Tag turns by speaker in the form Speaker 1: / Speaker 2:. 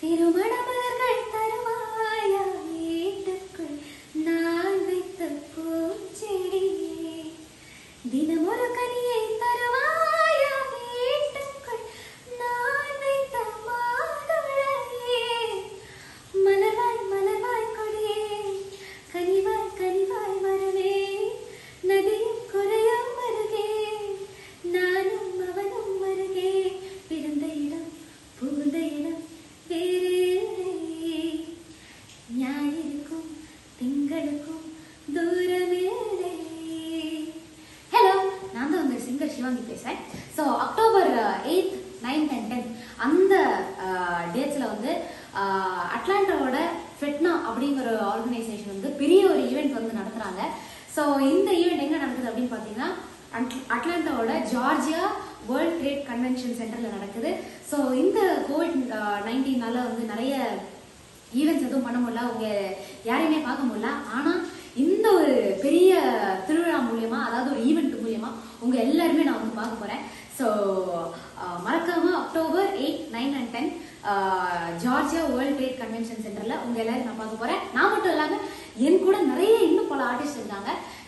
Speaker 1: திருமண மலர்கள் தருவாயா வீட்டுக்குள் நான் வைத்த பூச்செடியே தினமொரு கனியை தருவாயா வீட்டுக்குள் நான் வைத்த மாதுளையே மலர்வாய் மலர்வாய் கொடியே கனிவாய் கனிவாய் வரவே நதியும் குறையும் வருகே நானும் அவனும் வருகே பிறந்த இடம் புகுந்த இடம் வேறு இல்லை ஞாயிறுக்கும் திங்களுக்கும் தூரமில்லை ஹலோ நான் தான் உங்கள் சிங்கர் சிவாங்கி பேசுகிறேன் so October eighth ninth and tenth அந்த டேட்ஸில் வந்து அஹ், அட்லாண்டாவோட ஃபெட்னா அப்படிங்கிற ஒரு ஆர்கனைசேஷன் வந்து பெரிய ஒரு ஈவெண்ட் வந்து நடத்துகிறாங்க ஸோ இந்த ஈவெண்ட் எங்கே நடக்குது அப்படின்னு பார்த்தீங்கன்னா அட்- அட்லாண்டாவோட ஜார்ஜியா வேர்ல்ட் ட்ரேட் கன்வென்ஷன் சென்டரில் நடக்குது ஸோ இந்த கோவிட் நைன்டீனால வந்து நிறைய ஈவெண்ட்ஸ் எதுவும் பண்ண முடியல அவங்க யாரையுமே பார்க்க முடியல ஆனா இந்த ஒரு பெரிய திருவிழா மூலியமா அதாவது ஒரு ஈவெண்ட் மூலியமா உங்க எல்லாருமே நான் வந்து பார்க்க போறேன் ஸோ மறக்காம October eight nine and ten Georgia World Trade Convention சென்டர்ல உங்க எல்லாரும் நான் பார்க்க போறேன் நான் மட்டும் இல்லாம என் கூட நிறைய இன்னும் பல ஆர்டிஸ்ட் இருக்காங்க